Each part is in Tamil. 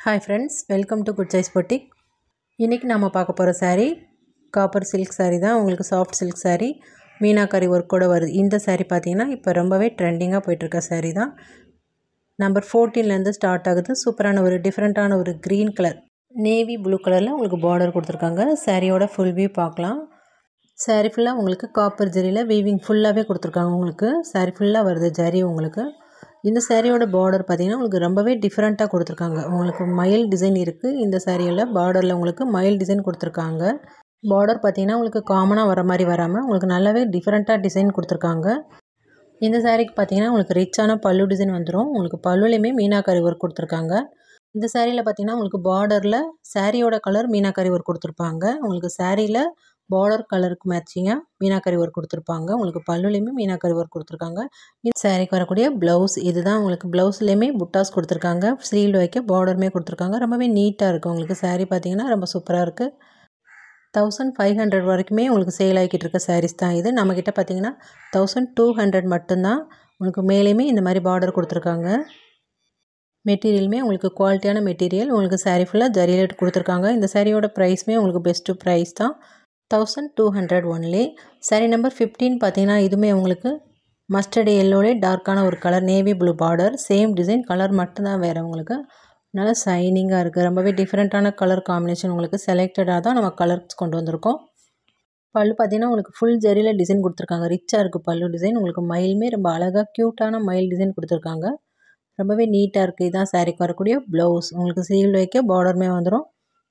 hi friends welcome to good size boutique இன்றைக்கி நம்ம பார்க்க போகிற saree காப்பர் சில்க் saree தான் உங்களுக்கு சாஃப்ட் சில்க் saree மீனாக்கரி ஒர்க்கோட வருது இந்த saree பார்த்தீங்கன்னா இப்போ ரொம்பவே ட்ரெண்டிங்காக போயிட்டுருக்க saree தான் நம்பர் ஃபோர்டீன்லேருந்து ஸ்டார்ட் ஆகுது சூப்பரான ஒரு டிஃப்ரெண்ட்டான ஒரு க்ரீன் கலர் நேவி ப்ளூ கலரில் உங்களுக்கு பார்டர் கொடுத்துருக்காங்க சாரியோட ஃபுல் வியூ பார்க்கலாம் saree ஃபுல்லாக உங்களுக்கு காப்பர் ஜரியில் வீவிங் ஃபுல்லாகவே கொடுத்துருக்காங்க உங்களுக்கு saree ஃபுல்லாக வருது ஜரி உங்களுக்கு இந்த சாரியோட பார்டர் பார்த்தீங்கன்னா உங்களுக்கு ரொம்பவே டிஃப்ரெண்ட்டாக கொடுத்துருக்காங்க உங்களுக்கு மயில் டிசைன் இருக்குது இந்த சாரியில் பார்டரில் உங்களுக்கு மயில் டிசைன் கொடுத்துருக்காங்க பார்டர் பார்த்தீங்கன்னா உங்களுக்கு காமனாக வர மாதிரி வராமல் உங்களுக்கு நல்லாவே டிஃப்ரெண்ட்டாக டிசைன் கொடுத்துருக்காங்க இந்த சாரீக்கு பார்த்தீங்கன்னா உங்களுக்கு ரிச்சான பல்லு டிசைன் வந்துடும் உங்களுக்கு பல்லுலேயுமே மீனாக்கரி ஒர்க் கொடுத்துருக்காங்க இந்த சாரியில் பார்த்தீங்கன்னா உங்களுக்கு பார்டரில் சாரியோட கலர் மீனாக்கரி ஒர்க் கொடுத்துருப்பாங்க உங்களுக்கு சாரியில் பார்டர் கலருக்கு மேட்சிங்காக மீனாக்கரி ஒர்க் கொடுத்துருப்பாங்க உங்களுக்கு பல்லுலேயுமே மீனாக்கரி ஒர்க் கொடுத்துருக்காங்க இந்த சாரிக்கு வரக்கூடிய ப்ளவுஸ் இதுதான் உங்களுக்கு ப்ளவுஸ்லேயுமே புட்டாஸ் கொடுத்துருக்காங்க ஸ்லீவில் வைக்க பார்டருமே கொடுத்துருக்காங்க ரொம்பவே நீட்டாக இருக்குது உங்களுக்கு சாரீ பார்த்தீங்கன்னா ரொம்ப சூப்பராக இருக்குது தௌசண்ட் ஃபைவ் ஹண்ட்ரட் வரைக்குமே உங்களுக்கு சேல் ஆகிக்கிட்டு இருக்க சாரீஸ் தான் இது நம்மக்கிட்ட பார்த்தீங்கன்னா தௌசண்ட் டூ ஹண்ட்ரட் மட்டும்தான் உங்களுக்கு மேலேயுமே இந்த மாதிரி பார்டர் கொடுத்துருக்காங்க மெட்டீரியலுமே உங்களுக்கு குவாலிட்டியான மெட்டீரியல் உங்களுக்கு சாரீ ஃபுல்லாக ஜரியில் கொடுத்துருக்காங்க இந்த சாரியோட ப்ரைஸுமே உங்களுக்கு பெஸ்ட்டு ப்ரைஸ் தான் thousand two hundred only sari number fifteen பார்த்தீங்கன்னா இதுவுமே உங்களுக்கு மஸ்டர்டு எல்லோலே டார்க்கான ஒரு colour navy blue border same design colour மட்டும்தான் வேறு உங்களுக்கு நல்லா ஷைனிங்காக இருக்குது ரொம்பவே டிஃப்ரெண்ட்டான கலர் காம்பினேஷன் உங்களுக்கு செலக்டடாக தான் நம்ம கலர்ஸ் கொண்டு வந்திருக்கோம் பல்லு பார்த்தீங்கன்னா உங்களுக்கு ஃபுல் ஜரியில் டிசைன் கொடுத்துருக்காங்க ரிச்சாக இருக்குது பல்லு டிசைன் உங்களுக்கு மயிலுமே ரொம்ப அழகாக க்யூட்டான மயில் டிசைன் கொடுத்துருக்காங்க ரொம்பவே நீட்டாக இருக்குது இதுதான் சாரீக்கு வரக்கூடிய ப்ளவுஸ் உங்களுக்கு சீல் வைக்க பார்டருமே வந்துடும்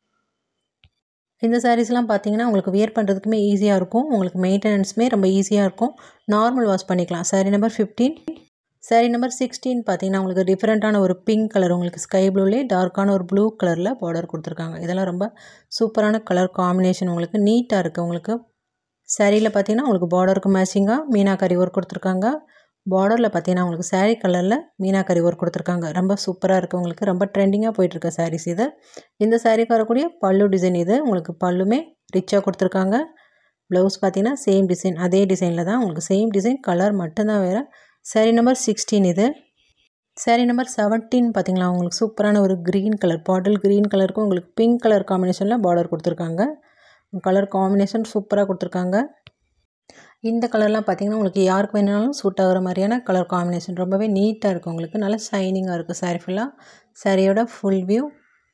இந்த சாரீஸ்லாம் பார்த்தீங்கன்னா உங்களுக்கு வியர் பண்ணுறதுக்குமே ஈஸியாக இருக்கும் உங்களுக்கு மெயின்டெனன்ஸுமே ரொம்ப ஈஸியாக இருக்கும் நார்மல் வாஷ் பண்ணிக்கலாம் sari number fifteen sari number sixteen பார்த்தீங்கன்னா உங்களுக்கு டிஃப்ரெண்ட்டான ஒரு பிங்க் கலர் உங்களுக்கு ஸ்கை ப்ளூலேயே டார்க்கான ஒரு ப்ளூ கலரில் பார்டர் கொடுத்துருக்காங்க இதெல்லாம் ரொம்ப சூப்பரான கலர் காம்பினேஷன் உங்களுக்கு நீட்டாக இருக்குது உங்களுக்கு சாரியில் பார்த்தீங்கன்னா உங்களுக்கு பார்டருக்கு மேட்சிங்காக மீனாக்கரி ஒர்க் கொடுத்துருக்காங்க பார்டரில் பார்த்தீங்கன்னா உங்களுக்கு சாரீ கலரில் மீனாக்கரி ஒர்க் கொடுத்துருக்காங்க ரொம்ப சூப்பராக இருக்குது உங்களுக்கு ரொம்ப ட்ரெண்டிங்காக போயிட்டுருக்க சாரீஸ் இது இந்த சாரீக்கு வரக்கூடிய பல்லு டிசைன் இது உங்களுக்கு பல்லுமே ரிச்சாக கொடுத்துருக்காங்க ப்ளவுஸ் பார்த்தீங்கன்னா சேம் டிசைன் அதே டிசைனில் தான் உங்களுக்கு சேம் டிசைன் கலர் மட்டும்தான் வேறு சாரீ நம்பர் சிக்ஸ்டீன் இது சாரீ நம்பர் செவன்டீன் பார்த்தீங்களா உங்களுக்கு சூப்பரான ஒரு க்ரீன் கலர் பாட்டில் க்ரீன் கலருக்கும் உங்களுக்கு பிங்க் கலர் காம்பினேஷனில் பார்டர் கொடுத்துருக்காங்க கலர் காம்பினேஷன் சூப்பராக கொடுத்துருக்காங்க இந்த கலர்லாம் பார்த்தீங்கன்னா உங்களுக்கு யாருக்கு வேணாலும் சூட் ஆகிற மாதிரியான கலர் காம்பினேஷன் ரொம்பவே நீட்டாக இருக்குது உங்களுக்கு நல்லா ஷைனிங்காக இருக்குது சாரீ ஃபுல்லாக சாரியோட ஃபுல் வியூ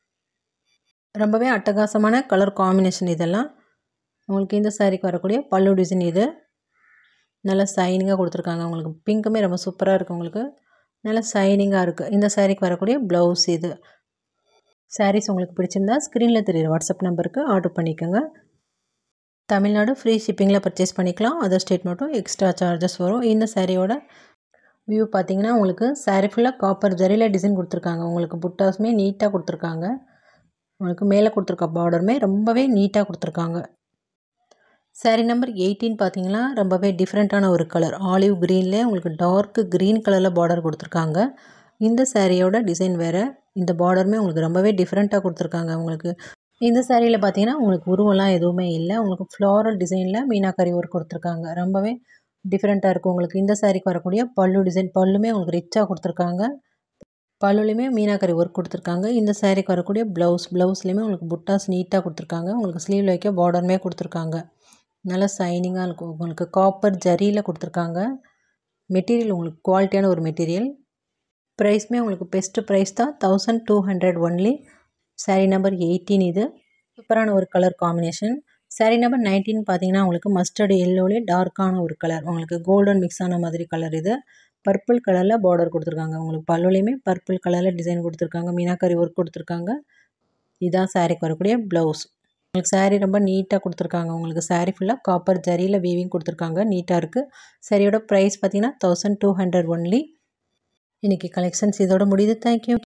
ரொம்பவே அட்டகாசமான கலர் காம்பினேஷன் இதெல்லாம் உங்களுக்கு இந்த சாரீக்கு வரக்கூடிய பல்லு டிசைன் இது நல்லா ஷைனிங்காக கொடுத்துருக்காங்க உங்களுக்கு பிங்க்குமே ரொம்ப சூப்பராக இருக்குது உங்களுக்கு நல்லா ஷைனிங்காக இருக்குது இந்த சாரீக்கு வரக்கூடிய ப்ளவுஸ் இது சாரீஸ் உங்களுக்கு பிடிச்சிருந்தா ஸ்க்ரீனில் தெரியுற வாட்ஸ்அப் நம்பருக்கு ஆர்டர் பண்ணிக்கோங்க தமிழ்நாடு ஃப்ரீ ஷிப்பிங்கில் பர்ச்சேஸ் பண்ணிக்கலாம் அதர் ஸ்டேட் மட்டும் எக்ஸ்ட்ரா சார்ஜஸ் வரும் இந்த சாரியோட வியூ பார்த்தீங்கன்னா உங்களுக்கு சாரீ ஃபுல்லாக காப்பர் ஜரியில் டிசைன் கொடுத்துருக்காங்க உங்களுக்கு புட்டாஸுமே நீட்டாக கொடுத்துருக்காங்க உங்களுக்கு மேலே கொடுத்துருக்க பார்டருமே ரொம்பவே நீட்டாக கொடுத்துருக்காங்க சாரீ நம்பர் எயிட்டீன் பார்த்தீங்கன்னா ரொம்பவே டிஃப்ரெண்ட்டான ஒரு கலர் ஆலிவ் க்ரீனில் உங்களுக்கு டார்க் க்ரீன் கலரில் பார்டர் கொடுத்துருக்காங்க இந்த சாரியோட டிசைன் வேறு இந்த பார்டருமே உங்களுக்கு ரொம்பவே டிஃப்ரெண்ட்டாக கொடுத்துருக்காங்க உங்களுக்கு இந்த சாரியில் பார்த்தீங்கன்னா உங்களுக்கு உருவம்லாம் எதுவுமே இல்லை உங்களுக்கு ஃப்ளாரல் டிசைனில் மீனாக்கரி ஒர்க் கொடுத்துருக்காங்க ரொம்பவே டிஃப்ரெண்ட்டாக இருக்குது உங்களுக்கு இந்த சாரிக்கு வரக்கூடிய பல்லு டிசைன் பல்லுமே உங்களுக்கு ரிச்சாக கொடுத்துருக்காங்க பல்லுலேயுமே மீனாக்கரி ஒர்க் கொடுத்துருக்காங்க இந்த சாரிக்கு வரக்கூடிய ப்ளவுஸ் ப்ளவுஸ்லேயுமே உங்களுக்கு புட்டாஸ் நீட்டாக கொடுத்துருக்காங்க உங்களுக்கு ஸ்லீவில் வைக்க பார்டருமே கொடுத்துருக்காங்க நல்லா ஷைனிங்காக இருக்கும் உங்களுக்கு காப்பர் ஜரியில் கொடுத்துருக்காங்க மெட்டீரியல் உங்களுக்கு குவாலிட்டியான ஒரு மெட்டீரியல் ப்ரைஸுமே உங்களுக்கு பெஸ்ட்டு ப்ரைஸ் தான் thousand two hundred only sari number eighteen இது சூப்பரான ஒரு colour combination sari number nineteen பார்த்தீங்கன்னா உங்களுக்கு மஸ்டர்டு எல்லோலே டார்க்கான ஒரு கலர் உங்களுக்கு கோல்டன் மிக்ஸ் ஆன மாதிரி கலர் இது பர்பிள் கலரில் பார்டர் கொடுத்துருக்காங்க உங்களுக்கு பல்லுலேயுமே பர்பிள் கலரில் டிசைன் கொடுத்துருக்காங்க மீனாக்கரி ஒர்க் கொடுத்துருக்காங்க இதுதான் சாரீக்கு வரக்கூடிய ப்ளவுஸ் உங்களுக்கு சாரீ ரொம்ப நீட்டாக கொடுத்துருக்காங்க உங்களுக்கு சாரீ ஃபுல்லாக காப்பர் ஜரியில் வீவிங் கொடுத்துருக்காங்க நீட்டாக இருக்குது சாரியோட ப்ரைஸ் பார்த்தீங்கன்னா தௌசண்ட் டூ ஹண்ட்ரட் ஒன்லி இன்றைக்கி கலெக்ஷன்ஸ் இதோட முடியுது தேங்க்யூ